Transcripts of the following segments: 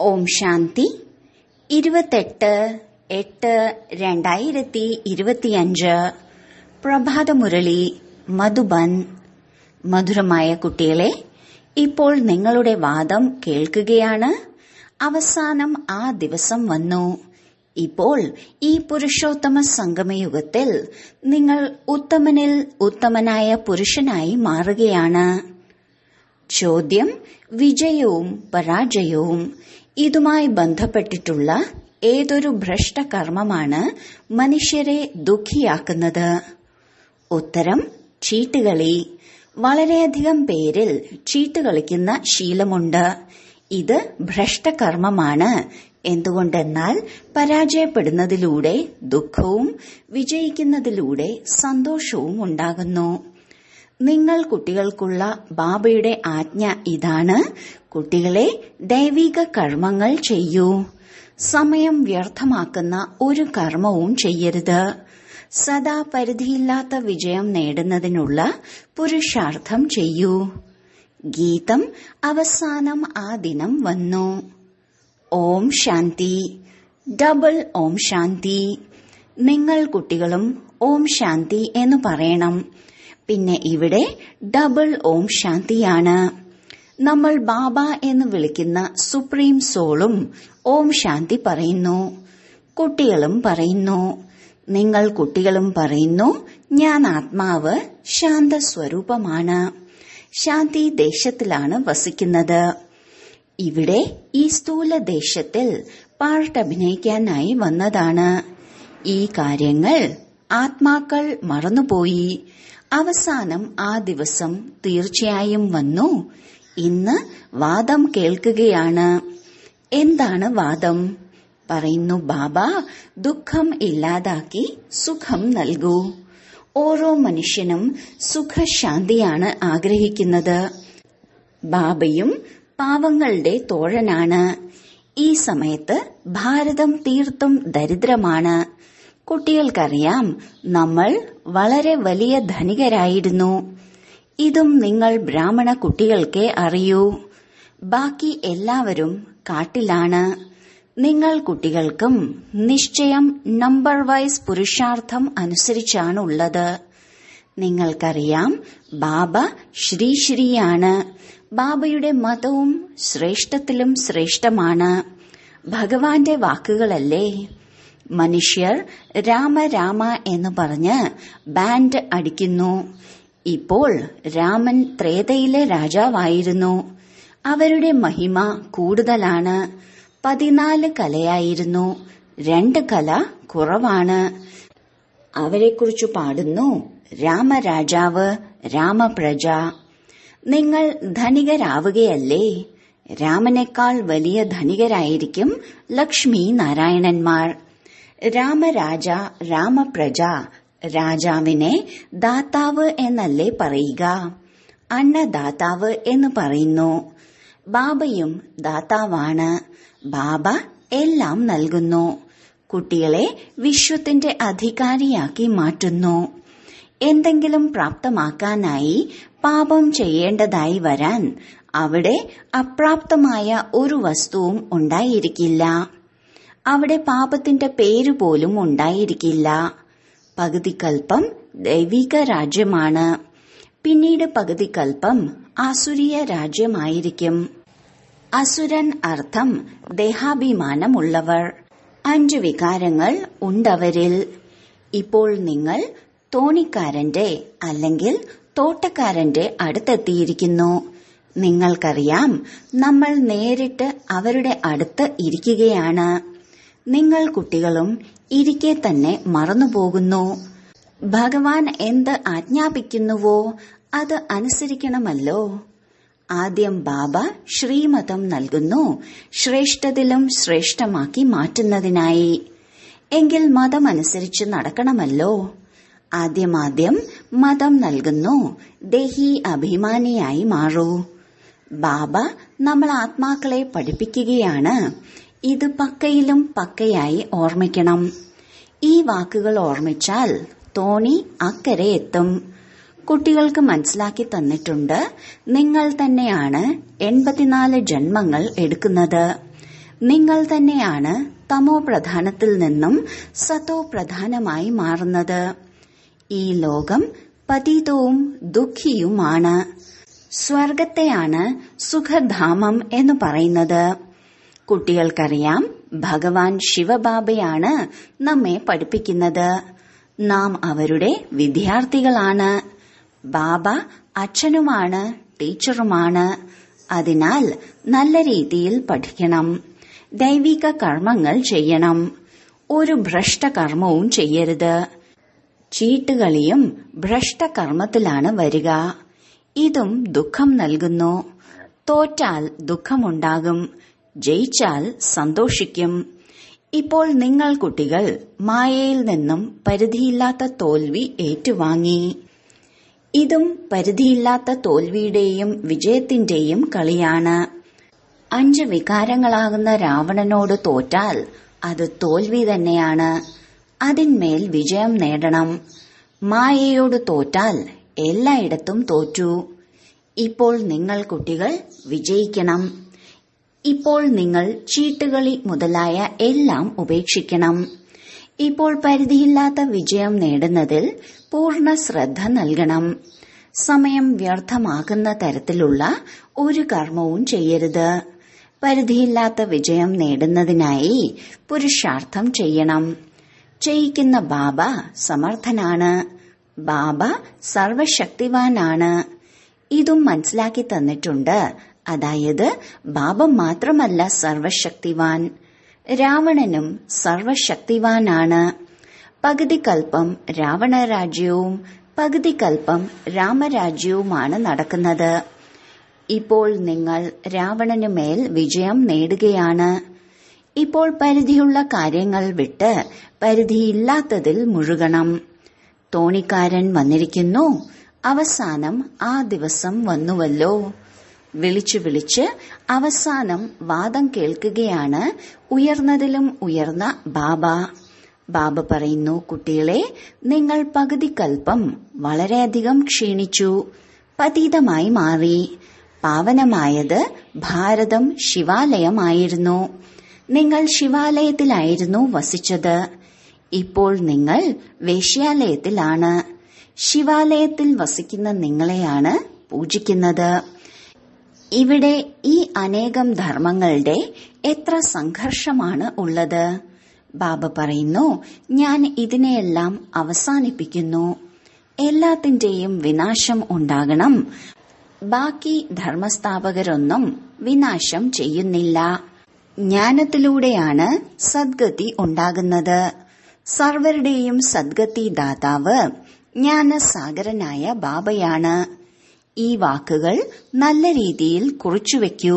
ഓം ശാന്തി ഇരുപത്തെട്ട് എട്ട് രണ്ടായിരത്തി ഇരുപത്തിയഞ്ച് പ്രഭാതമുരളി മധുബൻ മധുരമായ കുട്ടികളെ ഇപ്പോൾ നിങ്ങളുടെ വാദം കേൾക്കുകയാണ് അവസാനം ആ ദിവസം വന്നു ഇപ്പോൾ ഈ പുരുഷോത്തമ സംഗമയുഗത്തിൽ നിങ്ങൾ ഉത്തമനിൽ ഉത്തമനായ പുരുഷനായി മാറുകയാണ് ചോദ്യം വിജയവും പരാജയവും ഇതുമായി ബന്ധപ്പെട്ടിട്ടുള്ള ഏതൊരു ഭ്രഷ്ടകർമ്മമാണ് മനുഷ്യരെ ദുഃഖിയാക്കുന്നത് ഉത്തരം ചീട്ടുകളി വളരെയധികം പേരിൽ ചീട്ട് കളിക്കുന്ന ശീലമുണ്ട് ഇത് ഭ്രഷ്ടകർമ്മമാണ് എന്തുകൊണ്ടെന്നാൽ പരാജയപ്പെടുന്നതിലൂടെ ദുഃഖവും വിജയിക്കുന്നതിലൂടെ സന്തോഷവും ഉണ്ടാകുന്നു നിങ്ങൾ കുട്ടികൾക്കുള്ള ബാബയുടെ ആജ്ഞ ഇതാണ് കുട്ടികളെ ദൈവിക കർമ്മങ്ങൾ ചെയ്യൂ സമയം വ്യർത്ഥമാക്കുന്ന ഒരു കർമ്മവും ചെയ്യരുത് സദാ പരിധിയില്ലാത്ത വിജയം നേടുന്നതിനുള്ള പുരുഷാർത്ഥം ചെയ്യൂ ഗീതം അവസാനം ആ ദിനം വന്നു ഓം ശാന്തി ഡബിൾ ഓം ശാന്തി നിങ്ങൾ കുട്ടികളും ഓം ശാന്തി എന്ന് പറയണം പിന്നെ ഇവിടെ ഡബിൾ ഓം ശാന്തിയാണ് നമ്മൾ ബാബ എന്ന് വിളിക്കുന്ന സുപ്രീം സോളും ഓം ശാന്തി പറയുന്നു കുട്ടികളും പറയുന്നു നിങ്ങൾ കുട്ടികളും പറയുന്നു ഞാൻ ആത്മാവ് ശാന്തസ്വരൂപമാണ് ശാന്തി ദേശത്തിലാണ് വസിക്കുന്നത് ഇവിടെ ഈ സ്ഥൂല ദേശത്തിൽ പാർട്ട് അഭിനയിക്കാനായി വന്നതാണ് ഈ കാര്യങ്ങൾ ആത്മാക്കൾ മറന്നുപോയി അവസാനം ആ ദിവസം തീർച്ചയായും വന്നു ഇന്ന് വാദം കേൾക്കുകയാണ് എന്താണ് വാദം പറയുന്നു ബാബ ദുഃഖം ഇല്ലാതാക്കി സുഖം നൽകൂ ഓരോ മനുഷ്യനും സുഖശാന്തിയാണ് ആഗ്രഹിക്കുന്നത് ബാബയും പാവങ്ങളുടെ തോഴനാണ് ഈ സമയത്ത് ഭാരതം തീർത്തും ദരിദ്രമാണ് കുട്ടികൾക്കറിയാം നമ്മൾ വളരെ വലിയ ധനികരായിരുന്നു ഇതും നിങ്ങൾ ബ്രാഹ്മണ കുട്ടികൾക്കേ അറിയൂ ബാക്കി എല്ലാവരും കാട്ടിലാണ് നിങ്ങൾ കുട്ടികൾക്കും നിശ്ചയം നമ്പർ വൈസ് പുരുഷാർത്ഥം അനുസരിച്ചാണ് ഉള്ളത് നിങ്ങൾക്കറിയാം ബാബ ശ്രീ ശ്രീയാണ് ബാബയുടെ മതവും ശ്രേഷ്ഠത്തിലും ശ്രേഷ്ഠമാണ് ഭഗവാന്റെ വാക്കുകളല്ലേ മനുഷ്യർ രാമ രാമ എന്ന് പറഞ്ഞ് ബാൻഡ് അടിക്കുന്നു ഇപ്പോൾ രാമൻ ത്രേതയിലെ രാജാവായിരുന്നു അവരുടെ മഹിമ കൂടുതലാണ് പതിനാല് കലയായിരുന്നു രണ്ട് കല കുറവാണ് അവരെക്കുറിച്ച് പാടുന്നു രാമരാജാവ് രാമപ്രജ നിങ്ങൾ ധനികരാവുകയല്ലേ രാമനേക്കാൾ വലിയ ധനികരായിരിക്കും ലക്ഷ്മി നാരായണന്മാർ രാമരാജ രാമപ്രജ രാജാവിനെ ദാതാവ് എന്നല്ലേ പറയുക അന്നദാതാവ് എന്ന് പറയുന്നു ബാബയും ദാതാവാണ് ബാബ എല്ലാം നൽകുന്നു കുട്ടികളെ വിശ്വത്തിന്റെ അധികാരിയാക്കി മാറ്റുന്നു എന്തെങ്കിലും പ്രാപ്തമാക്കാനായി പാപം ചെയ്യേണ്ടതായി വരാൻ അവിടെ അപ്രാപ്തമായ ഒരു വസ്തുവും ഉണ്ടായിരിക്കില്ല അവിടെ പാപത്തിന്റെ പേര് പോലും ഉണ്ടായിരിക്കില്ല പകുതി കൽപ്പം ദൈവിക രാജ്യമാണ് പിന്നീട് പകുതി കൽപ്പം ആസുരീയ രാജ്യമായിരിക്കും അസുരൻ അർത്ഥം ദേഹാഭിമാനമുള്ളവർ അഞ്ച് വികാരങ്ങൾ ഉണ്ടവരിൽ ഇപ്പോൾ നിങ്ങൾ തോണിക്കാരന്റെ അല്ലെങ്കിൽ തോട്ടക്കാരന്റെ അടുത്തെത്തിയിരിക്കുന്നു നിങ്ങൾക്കറിയാം നമ്മൾ നേരിട്ട് അവരുടെ അടുത്ത് ഇരിക്കുകയാണ് നിങ്ങൾ കുട്ടികളും ഇരിക്കെ തന്നെ മറന്നുപോകുന്നു ഭഗവാൻ എന്ത് ആജ്ഞാപിക്കുന്നുവോ അത് അനുസരിക്കണമല്ലോ ആദ്യം ബാബ ശ്രീമതം നൽകുന്നു ശ്രേഷ്ഠതിലും ശ്രേഷ്ഠമാക്കി മാറ്റുന്നതിനായി എങ്കിൽ മതമനുസരിച്ച് നടക്കണമല്ലോ ആദ്യമാദ്യം മതം നൽകുന്നു ദേഹി അഭിമാനിയായി മാറൂ ബാബ നമ്മൾ ആത്മാക്കളെ പഠിപ്പിക്കുകയാണ് ഇത് പക്കയിലും പക്കയായി ഓർമ്മിക്കണം ഈ വാക്കുകൾ ഓർമ്മിച്ചാൽ തോണി അക്കരെ എത്തും കുട്ടികൾക്ക് മനസ്സിലാക്കി തന്നിട്ടുണ്ട് നിങ്ങൾ തന്നെയാണ് എൺപത്തിനാല് ജന്മങ്ങൾ എടുക്കുന്നത് നിങ്ങൾ തന്നെയാണ് തമോ പ്രധാനത്തിൽ നിന്നും സതോ പ്രധാനമായി മാറുന്നത് ഈ ലോകം പതീതവും ദുഃഖിയുമാണ് സ്വർഗത്തെയാണ് സുഖധാമം എന്ന് പറയുന്നത് കുട്ടികൾക്കറിയാം ഭഗവാൻ ശിവബാബയാണ് നമ്മെ പഠിപ്പിക്കുന്നത് നാം അവരുടെ വിദ്യാർത്ഥികളാണ് ബാബ അച്ഛനുമാണ് ടീച്ചറുമാണ് അതിനാൽ നല്ല രീതിയിൽ പഠിക്കണം ദൈവിക കർമ്മങ്ങൾ ചെയ്യണം ഒരു ഭ്രഷ്ടകർമ്മവും ചെയ്യരുത് ചീട്ടുകളിയും ഭ്രഷ്ടകർമ്മത്തിലാണ് വരിക ഇതും ദുഃഖം നൽകുന്നു തോറ്റാൽ ദുഃഖമുണ്ടാകും ജയിച്ചാൽ സന്തോഷിക്കും ഇപ്പോൾ നിങ്ങൾ കുട്ടികൾ മായയിൽ നിന്നും പരിധിയില്ലാത്ത തോൽവി ഏറ്റുവാങ്ങി ഇതും പരിധിയില്ലാത്ത തോൽവിയുടെയും വിജയത്തിന്റെയും കളിയാണ് അഞ്ച് വികാരങ്ങളാകുന്ന രാവണനോട് തോറ്റാൽ അത് തോൽവി തന്നെയാണ് അതിന്മേൽ വിജയം നേടണം മായയോട് തോറ്റാൽ എല്ലായിടത്തും തോറ്റു ഇപ്പോൾ നിങ്ങൾ കുട്ടികൾ വിജയിക്കണം ഇപ്പോൾ നിങ്ങൾ ചീട്ടുകളി മുതലായ എല്ലാം ഉപേക്ഷിക്കണം ഇപ്പോൾ പരിധിയില്ലാത്ത വിജയം നേടുന്നതിൽ പൂർണ്ണ ശ്രദ്ധ നൽകണം സമയം വ്യർത്ഥമാകുന്ന തരത്തിലുള്ള ഒരു കർമ്മവും ചെയ്യരുത് പരിധിയില്ലാത്ത വിജയം നേടുന്നതിനായി പുരുഷാർത്ഥം ചെയ്യണം ചെയ്യിക്കുന്ന ബാബ സമർത്ഥനാണ് ബാബ സർവശക്തിവാനാണ് ഇതും മനസ്സിലാക്കി തന്നിട്ടുണ്ട് അതായത് ബാബ മാത്രമല്ല സർവശക്തിവാൻ രാവണനും സർവശക്തിവാനാണ് പകുതി കൽപ്പം രാവണ രാജ്യവും പകുതി കൽപ്പം രാമരാജ്യവുമാണ് നടക്കുന്നത് ഇപ്പോൾ നിങ്ങൾ രാവണനു മേൽ വിജയം നേടുകയാണ് ഇപ്പോൾ പരിധിയുള്ള കാര്യങ്ങൾ വിട്ട് പരിധിയില്ലാത്തതിൽ മുഴുകണം തോണിക്കാരൻ വന്നിരിക്കുന്നു അവസാനം ആ ദിവസം വന്നുവല്ലോ വിളിച്ചു വിളിച്ച് അവസാനം വാദം കേൾക്കുകയാണ് ഉയർന്നതിലും ഉയർന്ന ബാബ ബാബ പറയുന്നു കുട്ടികളെ നിങ്ങൾ പകുതി കൽപ്പം വളരെയധികം ക്ഷീണിച്ചു പതീതമായി മാറി പാവനമായത് ഭാരതം ശിവാലയമായിരുന്നു നിങ്ങൾ ശിവാലയത്തിലായിരുന്നു വസിച്ചത് ഇപ്പോൾ നിങ്ങൾ വേശ്യാലയത്തിലാണ് ശിവാലയത്തിൽ വസിക്കുന്ന നിങ്ങളെയാണ് പൂജിക്കുന്നത് ഇവിടെ ഈ അനേകം ധർമ്മങ്ങളുടെ എത്ര സംഘർഷമാണ് ഉള്ളത് ബാബ പറയുന്നു ഞാൻ ഇതിനെയെല്ലാം അവസാനിപ്പിക്കുന്നു എല്ലാത്തിന്റെയും വിനാശം ഉണ്ടാകണം ബാക്കി ധർമ്മസ്ഥാപകരൊന്നും വിനാശം ചെയ്യുന്നില്ല ജ്ഞാനത്തിലൂടെയാണ് സദ്ഗതി ഉണ്ടാകുന്നത് സർവരുടെയും സദ്ഗതി ദാതാവ് ജ്ഞാനസാഗരനായ ബാബയാണ് ഈ വാക്കുകൾ നല്ല രീതിയിൽ കുറിച്ചുവെക്കൂ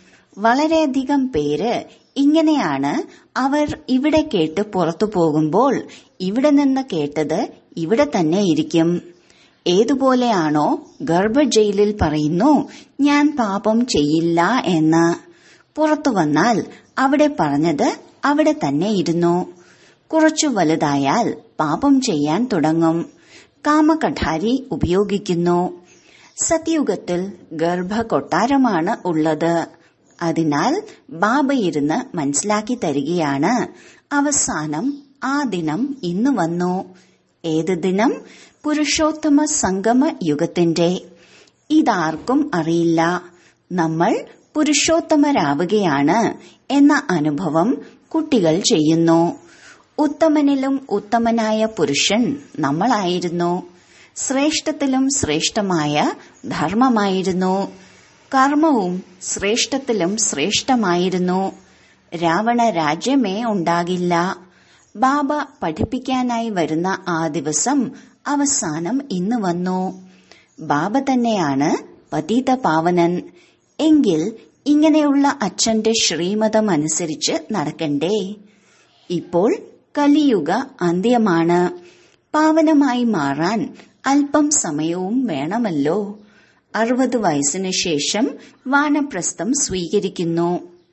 വളരെയധികം പേര് ഇങ്ങനെയാണ് അവർ ഇവിടെ കേട്ട് പുറത്തു പോകുമ്പോൾ ഇവിടെ നിന്ന് കേട്ടത് ഇവിടെ തന്നെ ഇരിക്കും ഏതുപോലെയാണോ ഗർഭജയിലിൽ പറയുന്നു ഞാൻ പാപം ചെയ്യില്ല എന്ന് പുറത്തു വന്നാൽ അവിടെ പറഞ്ഞത് അവിടെ തന്നെ ഇരുന്നു കുറച്ചു വലുതായാൽ പാപം ചെയ്യാൻ തുടങ്ങും കാമകഠാരി ഉപയോഗിക്കുന്നു സത്യുഗത്തിൽ ഗർഭ കൊട്ടാരമാണ് ഉള്ളത് അതിനാൽ ബാബ ഇരുന്ന് മനസ്സിലാക്കി തരികയാണ് അവസാനം ആ ദിനം ഇന്ന് വന്നു ഏത് ദിനം പുരുഷോത്തമ സംഗമ യുഗത്തിന്റെ ഇതാർക്കും അറിയില്ല നമ്മൾ പുരുഷോത്തമരാവുകയാണ് എന്ന അനുഭവം കുട്ടികൾ ചെയ്യുന്നു ഉത്തമനിലും ഉത്തമനായ പുരുഷൻ നമ്മളായിരുന്നു ശ്രേഷ്ഠത്തിലും ശ്രേഷ്ഠമായ ധർമ്മമായിരുന്നു കർമ്മവും ശ്രേഷ്ഠത്തിലും ശ്രേഷ്ഠമായിരുന്നു രാവണ രാജ്യമേ ഉണ്ടാകില്ല ബാബ പഠിപ്പിക്കാനായി വരുന്ന ആ ദിവസം അവസാനം ഇന്ന് വന്നു ബാബ തന്നെയാണ് പതീത പാവനൻ എങ്കിൽ ഇങ്ങനെയുള്ള അച്ഛന്റെ ശ്രീമതം അനുസരിച്ച് നടക്കണ്ടേ ഇപ്പോൾ കലിയുഗ അന്ത്യമാണ് പാവനമായി മാറാൻ അല്പം സമയവും വേണമല്ലോ അറുപത് വയസ്സിനു ശേഷം വാനപ്രസ്ഥം സ്വീകരിക്കുന്നു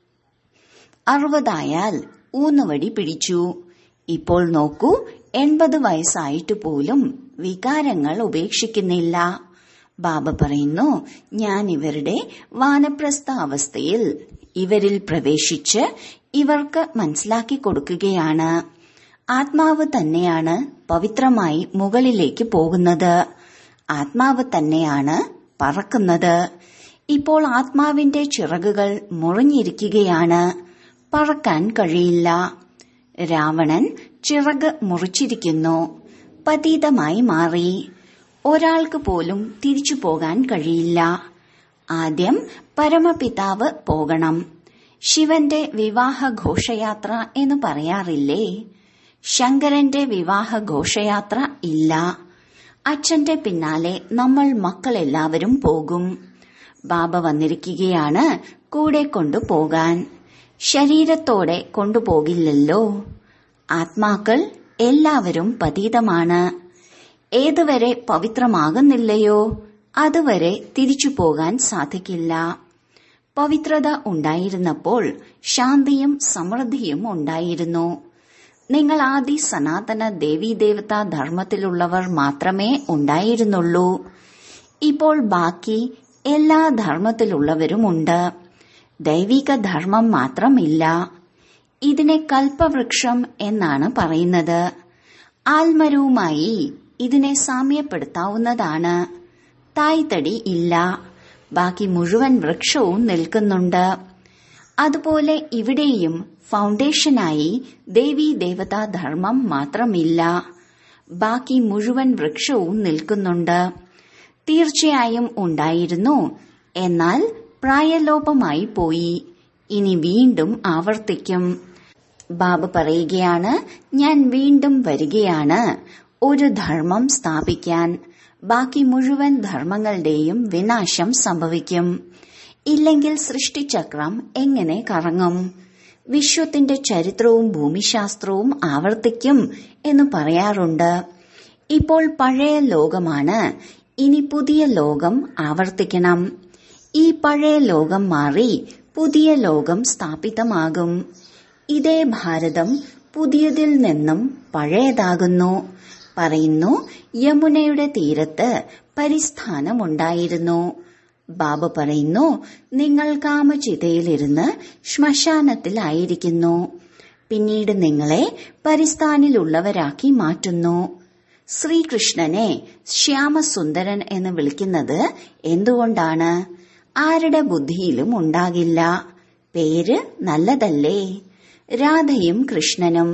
അറുപതായാൽ ഊന്നുവടി പിടിച്ചു ഇപ്പോൾ നോക്കൂ എൺപത് വയസ്സായിട്ട് പോലും വികാരങ്ങൾ ഉപേക്ഷിക്കുന്നില്ല ബാബ പറയുന്നു ഞാൻ ഇവരുടെ വാനപ്രസ്ഥ അവസ്ഥയിൽ ഇവരിൽ പ്രവേശിച്ച് ഇവർക്ക് മനസ്സിലാക്കി കൊടുക്കുകയാണ് ആത്മാവ് തന്നെയാണ് പവിത്രമായി മുകളിലേക്ക് പോകുന്നത് ആത്മാവ് തന്നെയാണ് പറക്കുന്നത് ഇപ്പോൾ ആത്മാവിന്റെ ചിറകുകൾ മുറിഞ്ഞിരിക്കുകയാണ് പറക്കാൻ കഴിയില്ല രാവണൻ ചിറക് മുറിച്ചിരിക്കുന്നു പതീതമായി മാറി ഒരാൾക്ക് പോലും തിരിച്ചു പോകാൻ കഴിയില്ല ആദ്യം പരമപിതാവ് പോകണം ശിവന്റെ വിവാഹ ഘോഷയാത്ര എന്ന് പറയാറില്ലേ ശങ്കരന്റെ വിവാഹ ഘോഷയാത്ര ഇല്ല അച്ഛന്റെ പിന്നാലെ നമ്മൾ മക്കളെല്ലാവരും പോകും ബാബ വന്നിരിക്കുകയാണ് കൂടെ കൊണ്ടുപോകാൻ ശരീരത്തോടെ കൊണ്ടുപോകില്ലല്ലോ ആത്മാക്കൾ എല്ലാവരും പതീതമാണ് ഏതുവരെ പവിത്രമാകുന്നില്ലയോ അതുവരെ തിരിച്ചു പോകാൻ സാധിക്കില്ല പവിത്രത ഉണ്ടായിരുന്നപ്പോൾ ശാന്തിയും സമൃദ്ധിയും ഉണ്ടായിരുന്നു നിങ്ങൾ ആദി സനാതന ദേവീദേവതാ ധർമ്മത്തിലുള്ളവർ മാത്രമേ ഉണ്ടായിരുന്നുള്ളൂ ഇപ്പോൾ ബാക്കി എല്ലാ ധർമ്മത്തിലുള്ളവരുമുണ്ട് ദൈവിക ധർമ്മം മാത്രമില്ല ഇതിനെ കൽപ്പവൃക്ഷം എന്നാണ് പറയുന്നത് ആൽമരവുമായി ഇതിനെ സാമ്യപ്പെടുത്താവുന്നതാണ് തായ്തടി ഇല്ല ബാക്കി മുഴുവൻ വൃക്ഷവും നിൽക്കുന്നുണ്ട് അതുപോലെ ഇവിടെയും ഫൗണ്ടേഷനായി ദേവീ ദേവതാ ധർമ്മം മാത്രമില്ല ബാക്കി മുഴുവൻ വൃക്ഷവും നിൽക്കുന്നുണ്ട് തീർച്ചയായും ഉണ്ടായിരുന്നു എന്നാൽ പ്രായലോപമായി പോയി ഇനി വീണ്ടും ആവർത്തിക്കും ബാബ പറയുകയാണ് ഞാൻ വീണ്ടും വരികയാണ് ഒരു ധർമ്മം സ്ഥാപിക്കാൻ ബാക്കി മുഴുവൻ ധർമ്മങ്ങളുടെയും വിനാശം സംഭവിക്കും ഇല്ലെങ്കിൽ സൃഷ്ടിചക്രം എങ്ങനെ കറങ്ങും വിശ്വത്തിന്റെ ചരിത്രവും ഭൂമിശാസ്ത്രവും ആവർത്തിക്കും എന്ന് പറയാറുണ്ട് ഇപ്പോൾ പഴയ ലോകമാണ് ഇനി പുതിയ ലോകം ആവർത്തിക്കണം ഈ പഴയ ലോകം മാറി പുതിയ ലോകം സ്ഥാപിതമാകും ഇതേ ഭാരതം പുതിയതിൽ നിന്നും പഴയതാകുന്നു പറയുന്നു യമുനയുടെ തീരത്ത് പരിസ്ഥാനമുണ്ടായിരുന്നു ബാബ പറയുന്നു നിങ്ങൾ കാമചിതയിലിരുന്ന് ശ്മശാനത്തിലായിരിക്കുന്നു പിന്നീട് നിങ്ങളെ പരിസ്ഥാനിലുള്ളവരാക്കി മാറ്റുന്നു ശ്രീകൃഷ്ണനെ ശ്യാമസുന്ദരൻ എന്ന് വിളിക്കുന്നത് എന്തുകൊണ്ടാണ് ആരുടെ ബുദ്ധിയിലും ഉണ്ടാകില്ല പേര് നല്ലതല്ലേ രാധയും കൃഷ്ണനും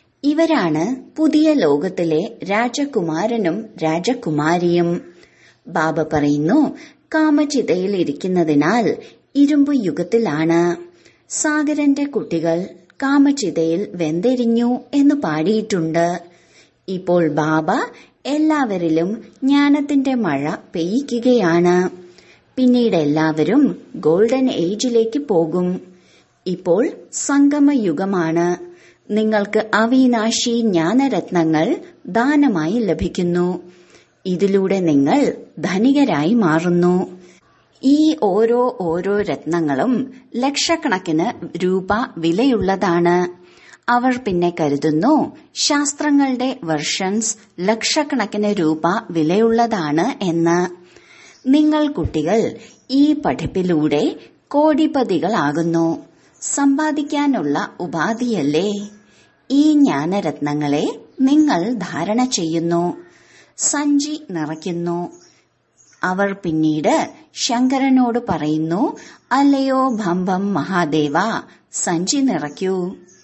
ഇവരാണ് പുതിയ ലോകത്തിലെ രാജകുമാരനും രാജകുമാരിയും ബാബ പറയുന്നു കാമചിതയിൽ ഇരിക്കുന്നതിനാൽ ഇരുമ്പു യുഗത്തിലാണ് സാഗരന്റെ കുട്ടികൾ കാമചിതയിൽ വെന്തെരിഞ്ഞു എന്ന് പാടിയിട്ടുണ്ട് ഇപ്പോൾ ബാബ എല്ലാവരിലും ജ്ഞാനത്തിന്റെ മഴ പെയ്യിക്കുകയാണ് പിന്നീട് എല്ലാവരും ഗോൾഡൻ ഏജിലേക്ക് പോകും ഇപ്പോൾ സംഗമയുഗമാണ് നിങ്ങൾക്ക് അവിനാശി ജ്ഞാനരത്നങ്ങൾ ദാനമായി ലഭിക്കുന്നു ഇതിലൂടെ നിങ്ങൾ ധനികരായി മാറുന്നു ഈ ഓരോ ഓരോ രത്നങ്ങളും ലക്ഷക്കണക്കിന് രൂപ വിലയുള്ളതാണ് അവർ പിന്നെ കരുതുന്നു ശാസ്ത്രങ്ങളുടെ വെർഷൻസ് ലക്ഷക്കണക്കിന് രൂപ വിലയുള്ളതാണ് എന്ന് നിങ്ങൾ കുട്ടികൾ ഈ പഠിപ്പിലൂടെ കോടിപതികളാകുന്നു സമ്പാദിക്കാനുള്ള ഉപാധിയല്ലേ ഈ ജ്ഞാനരത്നങ്ങളെ നിങ്ങൾ ധാരണ ചെയ്യുന്നു സഞ്ചി നിറയ്ക്കുന്നു അവർ പിന്നീട് ശങ്കരനോട് പറയുന്നു അല്ലയോ ഭംഭം മഹാദേവ സഞ്ചി നിറയ്ക്കൂ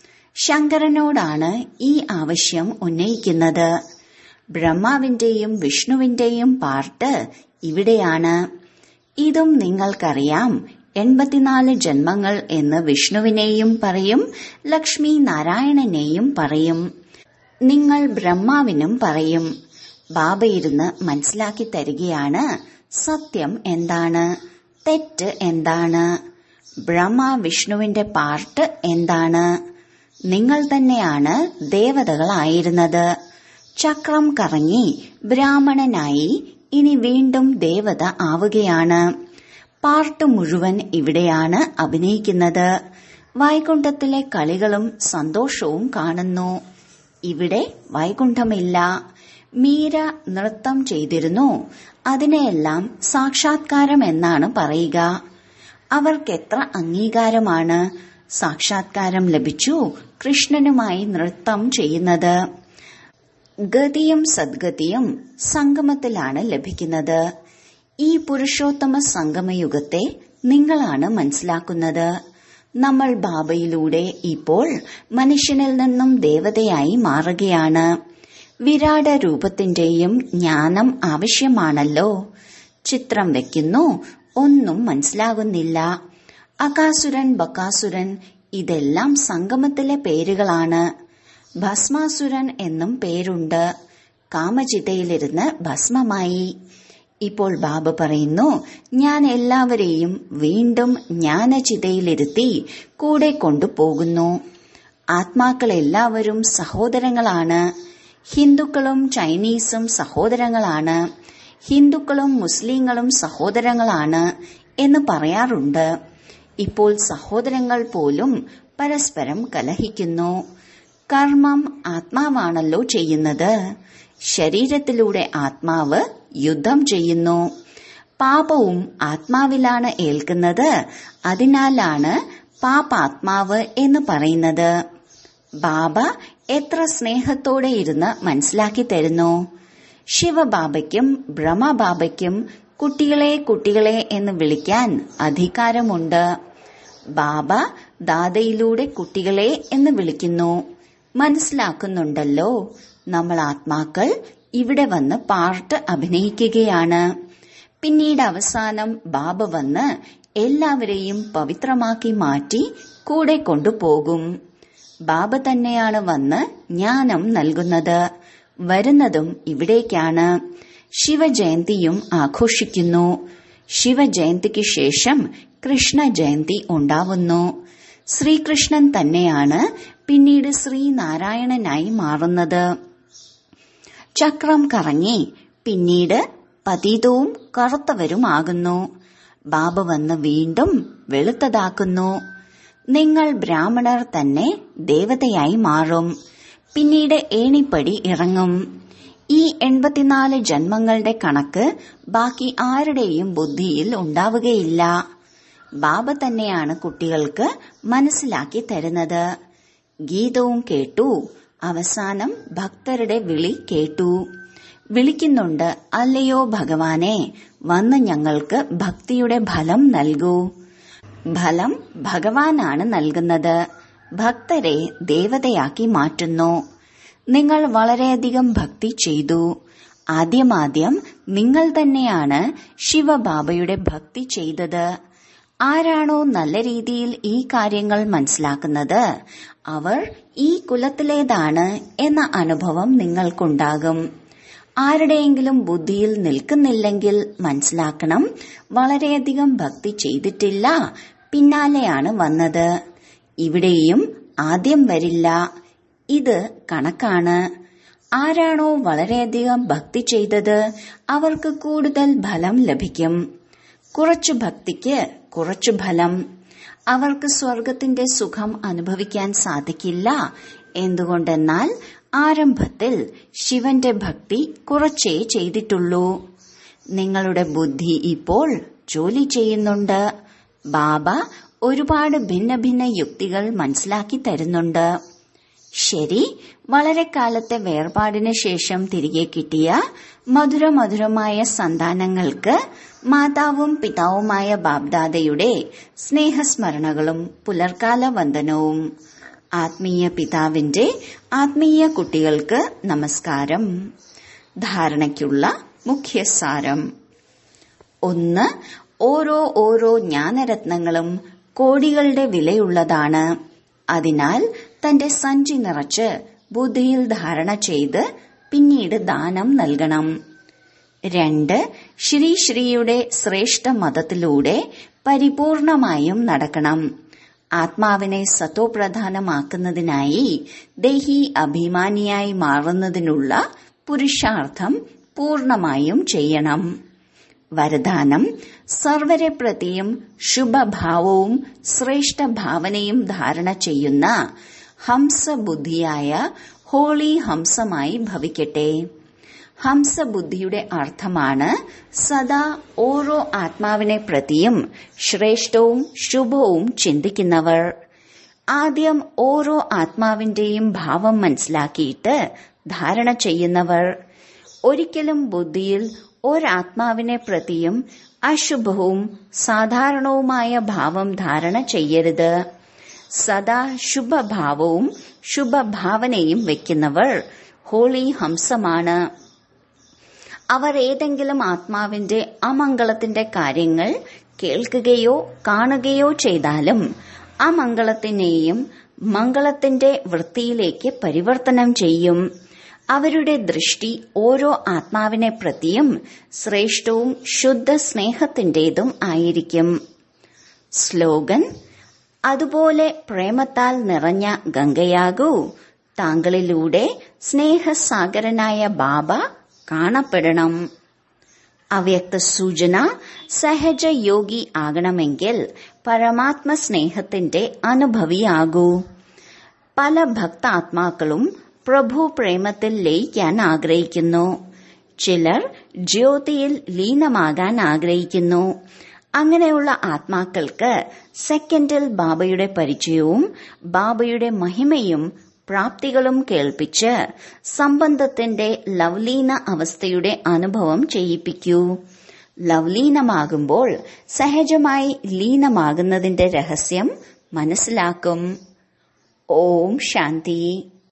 ശങ്കരനോടാണ് ഈ ആവശ്യം ഉന്നയിക്കുന്നത് ബ്രഹ്മാവിന്റെയും വിഷ്ണുവിന്റെയും പാർട്ട് ഇവിടെയാണ് ഇതും നിങ്ങൾക്കറിയാം എൺപത്തിനാല് ജന്മങ്ങൾ എന്ന് വിഷ്ണുവിനെയും പറയും ലക്ഷ്മി നാരായണനെയും പറയും നിങ്ങൾ ബ്രഹ്മാവിനും പറയും ബാബ ഇരുന്ന് മനസ്സിലാക്കി തരികയാണ് സത്യം എന്താണ് തെറ്റ് എന്താണ് ബ്രഹ്മ വിഷ്ണുവിന്റെ പാർട്ട് എന്താണ് നിങ്ങൾ തന്നെയാണ് ദേവതകളായിരുന്നത് ചക്രം കറങ്ങി ബ്രാഹ്മണനായി ഇനി വീണ്ടും ദേവത ആവുകയാണ് പാർട്ട് മുഴുവൻ ഇവിടെയാണ് അഭിനയിക്കുന്നത് വൈകുണ്ഠത്തിലെ കളികളും സന്തോഷവും കാണുന്നു ഇവിടെ വൈകുണ്ഠമില്ല മീര നൃത്തം ചെയ്തിരുന്നു അതിനെയെല്ലാം സാക്ഷാത്കാരം എന്നാണ് പറയുക അവർക്കെത്ര അംഗീകാരമാണ് സാക്ഷാത്കാരം ലഭിച്ചു കൃഷ്ണനുമായി നൃത്തം ചെയ്യുന്നത് ഗതിയും സദ്ഗതിയും സംഗമത്തിലാണ് ലഭിക്കുന്നത് ഈ പുരുഷോത്തമ സംഗമയുഗത്തെ നിങ്ങളാണ് മനസ്സിലാക്കുന്നത് നമ്മൾ ബാബയിലൂടെ ഇപ്പോൾ മനുഷ്യനിൽ നിന്നും ദേവതയായി മാറുകയാണ് വിരാട രൂപത്തിന്റെയും ജ്ഞാനം ആവശ്യമാണല്ലോ ചിത്രം വെക്കുന്നു ഒന്നും മനസ്സിലാകുന്നില്ല അകാസുരൻ ബക്കാസുരൻ ഇതെല്ലാം സംഗമത്തിലെ പേരുകളാണ് ഭസ്മാസുരൻ എന്നും പേരുണ്ട് കാമചിതയിലിരുന്ന് ഭസ്മമായി ഇപ്പോൾ ബാബ പറയുന്നു ഞാൻ എല്ലാവരെയും വീണ്ടും ജ്ഞാനചിതയിലിരുത്തി കൂടെ കൊണ്ടുപോകുന്നു ആത്മാക്കൾ എല്ലാവരും സഹോദരങ്ങളാണ് ഹിന്ദുക്കളും ചൈനീസും സഹോദരങ്ങളാണ് ഹിന്ദുക്കളും മുസ്ലിങ്ങളും സഹോദരങ്ങളാണ് എന്ന് പറയാറുണ്ട് ഇപ്പോൾ സഹോദരങ്ങൾ പോലും പരസ്പരം കലഹിക്കുന്നു കർമ്മം ആത്മാവാണല്ലോ ചെയ്യുന്നത് ശരീരത്തിലൂടെ ആത്മാവ് യുദ്ധം ചെയ്യുന്നു പാപവും ആത്മാവിലാണ് ഏൽക്കുന്നത് അതിനാലാണ് പാപാത്മാവ് എന്ന് പറയുന്നത് ബാബ എത്ര സ്നേഹത്തോടെ ഇരുന്ന് മനസ്സിലാക്കി തരുന്നു ശിവബാബയ്ക്കും ബ്രഹ്മബാബയ്ക്കും കുട്ടികളെ കുട്ടികളെ എന്ന് വിളിക്കാൻ അധികാരമുണ്ട് ബാബ ദാദയിലൂടെ കുട്ടികളെ എന്ന് വിളിക്കുന്നു മനസ്സിലാക്കുന്നുണ്ടല്ലോ നമ്മൾ ആത്മാക്കൾ ഇവിടെ വന്ന് പാർട്ട് അഭിനയിക്കുകയാണ് പിന്നീട് അവസാനം ബാബ വന്ന് എല്ലാവരെയും പവിത്രമാക്കി മാറ്റി കൂടെ കൊണ്ടുപോകും ബാബ തന്നെയാണ് വന്ന് ജ്ഞാനം നൽകുന്നത് വരുന്നതും ഇവിടേക്കാണ് ശിവജയന്തിയും ആഘോഷിക്കുന്നു ശിവജയന്തിക്ക് ശേഷം കൃഷ്ണ ജയന്തി ഉണ്ടാവുന്നു ശ്രീകൃഷ്ണൻ തന്നെയാണ് പിന്നീട് ശ്രീനാരായണനായി മാറുന്നത് ചക്രം കറങ്ങി പിന്നീട് പതീതവും കറുത്തവരുമാകുന്നു ബാബ വന്ന് വീണ്ടും വെളുത്തതാക്കുന്നു നിങ്ങൾ ബ്രാഹ്മണർ തന്നെ ദേവതയായി മാറും പിന്നീട് ഏണിപ്പടി ഇറങ്ങും ഈ എൺപത്തിനാല് ജന്മങ്ങളുടെ കണക്ക് ബാക്കി ആരുടെയും ബുദ്ധിയിൽ ഉണ്ടാവുകയില്ല ബാബ തന്നെയാണ് കുട്ടികൾക്ക് മനസ്സിലാക്കി തരുന്നത് ഗീതവും കേട്ടു അവസാനം ഭക്തരുടെ വിളി കേട്ടു വിളിക്കുന്നുണ്ട് അല്ലയോ ഭഗവാനെ വന്ന് ഞങ്ങൾക്ക് ഭക്തിയുടെ ഫലം നൽകൂ ഫലം ഭഗവാനാണ് നൽകുന്നത് ഭക്തരെ ദേവതയാക്കി മാറ്റുന്നു നിങ്ങൾ വളരെയധികം ഭക്തി ചെയ്തു ആദ്യമാദ്യം നിങ്ങൾ തന്നെയാണ് ശിവബാബയുടെ ഭക്തി ചെയ്തത് ആരാണോ നല്ല രീതിയിൽ ഈ കാര്യങ്ങൾ മനസ്സിലാക്കുന്നത് അവർ ഈ കുലത്തിലേതാണ് എന്ന അനുഭവം നിങ്ങൾക്കുണ്ടാകും ആരുടെയെങ്കിലും ബുദ്ധിയിൽ നിൽക്കുന്നില്ലെങ്കിൽ മനസ്സിലാക്കണം വളരെയധികം ഭക്തി ചെയ്തിട്ടില്ല പിന്നാലെയാണ് വന്നത് ഇവിടെയും ആദ്യം വരില്ല ഇത് കണക്കാണ് ആരാണോ വളരെയധികം ഭക്തി ചെയ്തത് അവർക്ക് കൂടുതൽ ഫലം ലഭിക്കും കുറച്ചു ഭക്തിക്ക് കുറച്ചു ഫലം അവർക്ക് സ്വർഗത്തിന്റെ സുഖം അനുഭവിക്കാൻ സാധിക്കില്ല എന്തുകൊണ്ടെന്നാൽ ആരംഭത്തിൽ ശിവന്റെ ഭക്തി കുറച്ചേ ചെയ്തിട്ടുള്ളൂ നിങ്ങളുടെ ബുദ്ധി ഇപ്പോൾ ജോലി ചെയ്യുന്നുണ്ട് ബാബ ഒരുപാട് ഭിന്ന ഭിന്ന യുക്തികൾ മനസ്സിലാക്കി തരുന്നുണ്ട് ശരി വളരെ കാലത്തെ വേർപാടിന് ശേഷം തിരികെ കിട്ടിയ മധുരമധുരമായ സന്താനങ്ങൾക്ക് മാതാവും പിതാവുമായ ബാബ്ദാദയുടെ സ്നേഹസ്മരണകളും പുലർക്കാല വന്ദനവും ആത്മീയ പിതാവിന്റെ ആത്മീയ കുട്ടികൾക്ക് നമസ്കാരം ധാരണയ്ക്കുള്ള മുഖ്യസാരം ഒന്ന് ഓരോ ഓരോ ജ്ഞാനരത്നങ്ങളും കോടികളുടെ വിലയുള്ളതാണ് അതിനാൽ തന്റെ സഞ്ചി നിറച്ച് ബുദ്ധിയിൽ ധാരണ ചെയ്ത് പിന്നീട് ദാനം നൽകണം രണ്ട് ശ്രീ ശ്രീയുടെ ശ്രേഷ്ഠ മതത്തിലൂടെ പരിപൂർണമായും നടക്കണം ആത്മാവിനെ സത്തോപ്രധാനമാക്കുന്നതിനായി ദേഹി അഭിമാനിയായി മാറുന്നതിനുള്ള പുരുഷാർത്ഥം പൂർണമായും ചെയ്യണം വരദാനം സർവരെ പ്രതിയും ശുഭഭാവവും ശ്രേഷ്ഠ ഭാവനയും ധാരണ ചെയ്യുന്ന ഹംസബുദ്ധിയായ ഹോളി ഹംസമായി ഭവിക്കട്ടെ ഹംസബുദ്ധിയുടെ അർത്ഥമാണ് സദാ ഓരോ ആത്മാവിനെ പ്രതിയും ശ്രേഷ്ഠവും ശുഭവും ചിന്തിക്കുന്നവർ ആദ്യം ഓരോ ആത്മാവിന്റെയും ഭാവം മനസ്സിലാക്കിയിട്ട് ധാരണ ചെയ്യുന്നവർ ഒരിക്കലും ബുദ്ധിയിൽ ഒരാത്മാവിനെ പ്രതിയും അശുഭവും സാധാരണവുമായ ഭാവം ധാരണ ചെയ്യരുത് സദാ ശുഭഭാവവും ശുഭഭാവനയും വെക്കുന്നവർ ഹോളി ഹംസമാണ് അവർ ഏതെങ്കിലും ആത്മാവിന്റെ അമംഗളത്തിന്റെ കാര്യങ്ങൾ കേൾക്കുകയോ കാണുകയോ ചെയ്താലും അമംഗളത്തിനെയും മംഗളത്തിന്റെ വൃത്തിയിലേക്ക് പരിവർത്തനം ചെയ്യും അവരുടെ ദൃഷ്ടി ഓരോ ആത്മാവിനെ പ്രതിയും ശ്രേഷ്ഠവും ശുദ്ധ സ്നേഹത്തിന്റേതും ആയിരിക്കും സ്ലോഗൻ അതുപോലെ പ്രേമത്താൽ നിറഞ്ഞ ഗംഗയാകൂ താങ്കളിലൂടെ സ്നേഹസാഗരനായ ബാബ കാണപ്പെടണം അവ്യക്ത സൂചന സഹജ യോഗി ആകണമെങ്കിൽ പരമാത്മ സ്നേഹത്തിന്റെ അനുഭവിയാകൂ പല ഭക്താത്മാക്കളും പ്രഭു പ്രേമത്തിൽ ലയിക്കാൻ ആഗ്രഹിക്കുന്നു ചിലർ ജ്യോതിയിൽ ലീനമാകാൻ ആഗ്രഹിക്കുന്നു അങ്ങനെയുള്ള ആത്മാക്കൾക്ക് സെക്കൻഡിൽ ബാബയുടെ പരിചയവും ബാബയുടെ മഹിമയും പ്രാപ്തികളും കേൾപ്പിച്ച് സംബന്ധത്തിന്റെ ലവ്ലീന അവസ്ഥയുടെ അനുഭവം ചെയ്യിപ്പിക്കൂ ലവ്ലീനമാകുമ്പോൾ സഹജമായി ലീനമാകുന്നതിന്റെ രഹസ്യം മനസ്സിലാക്കും ഓം ശാന്തി